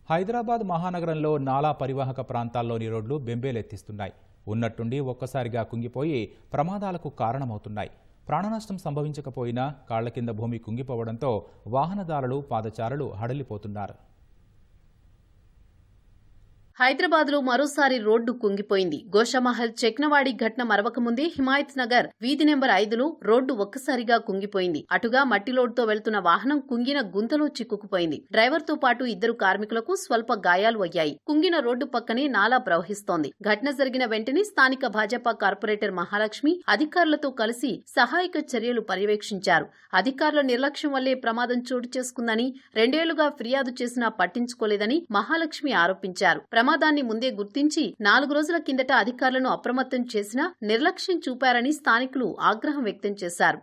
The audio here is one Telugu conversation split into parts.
హైదరాబాద్ మహానగరంలో నాలా పరివాహక ప్రాంతాల్లోని రోడ్లు బెంబేలెత్తిస్తున్నాయి ఉన్నట్టుండి ఒక్కసారిగా కుంగిపోయి ప్రమాదాలకు కారణమవుతున్నాయి ప్రాణనష్టం సంభవించకపోయినా కాళ్ల కింద భూమి కుంగిపోవడంతో వాహనదారులు పాదచారులు హడలిపోతున్నారు హైదరాబాద్ లో మరోసారి రోడ్డు కుంగిపోయింది గోషామహల్ చెక్నవాడి ఘటన మరవక ముందే హిమాయత్ నగర్ వీధి నెంబర్ ఐదులో రోడ్డు ఒక్కసారిగా కుంగిపోయింది అటుగా మట్టి లోడ్తో వెళ్తున్న వాహనం కుంగిన గుంతలో చిక్కుకుపోయింది డ్రైవర్ తో పాటు ఇద్దరు కార్మికులకు స్వల్ప గాయాలు అయ్యాయి కుంగిన రోడ్డు పక్కనే నాలా ప్రవహిస్తోంది ఘటన జరిగిన వెంటనే స్థానిక భాజపా కార్పొరేటర్ మహాలక్ష్మి అధికారులతో కలిసి సహాయక చర్యలు పర్యవేక్షించారు అధికారుల నిర్లక్ష్యం వల్లే ప్రమాదం చోటు చేసుకుందని రెండేళ్లుగా ఫిర్యాదు చేసినా పట్టించుకోలేదని మహాలక్ష్మి ఆరోపించారు ప్రమాదాన్ని ముందే గుర్తించి నాలుగు రోజుల కిందట అధికారులను అప్రమత్తం చేసినా నిర్లక్ష్యం చూపారని స్థానికులు ఆగ్రహం వ్యక్తం చేశారు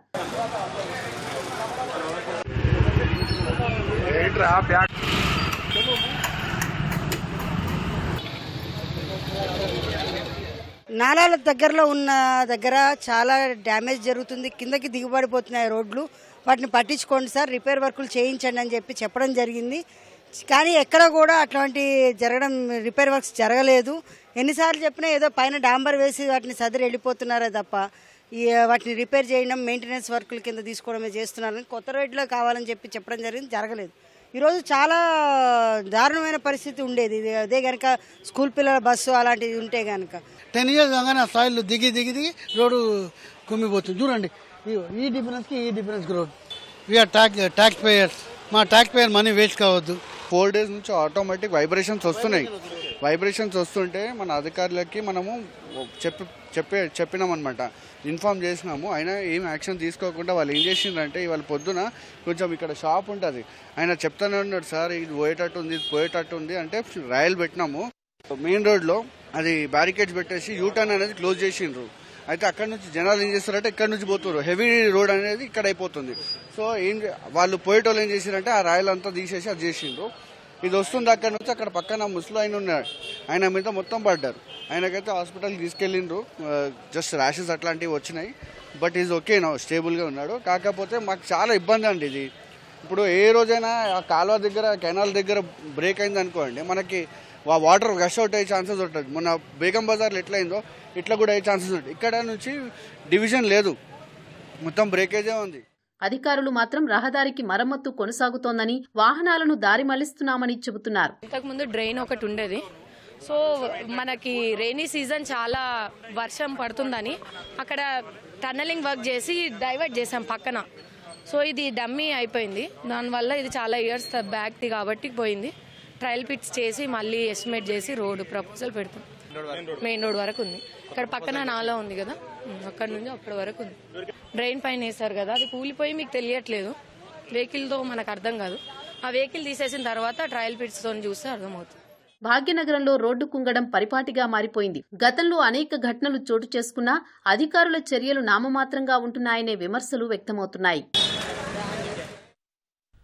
నాలాల దగ్గరలో ఉన్న దగ్గర చాలా డ్యామేజ్ జరుగుతుంది కిందకి దిగుబడిపోతున్నాయి రోడ్లు వాటిని పట్టించుకోండి సార్ రిపేర్ వర్కులు చేయించండి అని చెప్పి చెప్పడం జరిగింది కానీ ఎక్కడ కూడా అట్లాంటి జరగడం రిపేర్ వర్క్స్ జరగలేదు ఎన్నిసార్లు చెప్పినా ఏదో పైన డాంబర్ వేసి వాటిని సదిరి వెళ్ళిపోతున్నారే తప్ప ఈ వాటిని రిపేర్ చేయడం మెయింటెనెన్స్ వర్కుల కింద తీసుకోవడమే చేస్తున్నారని కొత్త రోడ్లో కావాలని చెప్పి చెప్పడం జరిగింది జరగలేదు ఈరోజు చాలా దారుణమైన పరిస్థితి ఉండేది ఇది అదే కనుక స్కూల్ పిల్లల బస్సు అలాంటిది ఉంటే కనుక టెన్ ఇయర్స్ కాగానే ఆ సాయిల్ దిగి దిగి దిగి రోడ్డు కుమ్మిపోతుంది చూడండి ఇగో ఈ డిఫరెన్స్కి ఈ డిఫరెన్స్కి road we are tax tax payers మా ట్యాక్స్ పేయర్ మనీ వేస్ట్ కావద్దు ఫోర్ డేస్ నుంచి ఆటోమేటిక్ వైబ్రేషన్స్ వస్తున్నాయి వైబ్రేషన్స్ వస్తుంటే మన అధికారులకి మనము చెప్పి చెప్పే చెప్పినామన్నమాట ఇన్ఫామ్ చేసినాము అయినా ఏం యాక్షన్ తీసుకోకుండా వాళ్ళు ఏం చేసిండ్రంటే ఇవాళ పొద్దున కొంచెం ఇక్కడ షాప్ ఉంటుంది ఆయన చెప్తానే ఉన్నాడు సార్ ఇది పోయేటట్టు ఉంది ఇది పోయేటట్టు ఉంది అంటే రాయల్ పెట్టినాము మెయిన్ రోడ్లో అది బ్యారికేడ్స్ పెట్టేసి యూటర్న్ అనేది క్లోజ్ చేసిండ్రు అయితే అక్కడ నుంచి జనాలు ఏం చేస్తారంటే ఇక్కడ నుంచి పోతున్నారు హెవీ రోడ్ అనేది ఇక్కడ అయిపోతుంది సో ఏం చే- వాళ్ళు పోయేటోళ్ళు ఏం చేసిరంటే ఆ రాయల్ అంతా తీసేసి అది చేసిండ్రు ఇది వస్తుంది అక్కడ నుంచి అక్కడ పక్కన ముసలి ఆయన ఉన్నాడు ఆయన మీద మొత్తం పడ్డారు ఆయనకైతే హాస్పిటల్కి తీసుకెళ్ళిండ్రు జస్ట్ ర్యాషెస్ అట్లాంటివి వచ్చినాయి బట్ ఈజ్ ఓకే నా స్టేబుల్గా ఉన్నాడు కాకపోతే మాకు చాలా ఇబ్బంది అండి ఇది ఇప్పుడు ఏ రోజైనా ఆ కాలువ దగ్గర కెనాల్ దగ్గర బ్రేక్ అయింది అనుకోండి మనకి ఆ వాటర్ గష్ అవుట్ అయ్యే ఛాన్సెస్ ఉంటుంది మొన్న బేగం బజార్లో ఎట్లా అయిందో ఇట్లా కూడా అయ్యే ఛాన్సెస్ ఉంటాయి ఇక్కడ నుంచి డివిజన్ లేదు మొత్తం బ్రేకేజే ఉంది అధికారులు మాత్రం రహదారికి మరమ్మత్తు కొనసాగుతోందని వాహనాలను దారి మళ్లిస్తున్నామని చెబుతున్నారు ఇంతకుముందు డ్రైన్ ఒకటి ఉండేది సో మనకి రైనీ సీజన్ చాలా వర్షం పడుతుందని అక్కడ టన్నలింగ్ వర్క్ చేసి డైవర్ట్ చేసాం పక్కన సో ఇది డమ్మీ అయిపోయింది దానివల్ల ఇది చాలా ఇయర్స్ బ్యాక్ది కాబట్టి పోయింది ట్రయల్ పిట్స్ చేసి మళ్ళీ ఎస్టిమేట్ చేసి రోడ్డు ప్రపోజల్ పెడతాం మెయిన్ రోడ్ వరకు ఉంది ఇక్కడ పక్కన నాలా ఉంది కదా ఉమ్, అక్కడ నుంచి అప్పటి వరకు ఉంది డ్రైన్ పైన వేస్తారు కదా అది కూలిపోయి మీకు తెలియట్లేదు వెహికల్తో మనకు అర్థం కాదు ఆ వెహికల్ తీసేసిన తర్వాత ట్రయల్ పిట్స్తో చూస్తే అర్థమవుతుంది భాగ్యనగరంలో రోడ్డు కుంగడం పరిపాటిగా మారిపోయింది గతంలో అనేక ఘటనలు చోటు చేసుకున్నా అధికారుల చర్యలు నామమాత్రంగా ఉంటున్నాయనే విమర్శలు వ్యక్తమవుతున్నాయి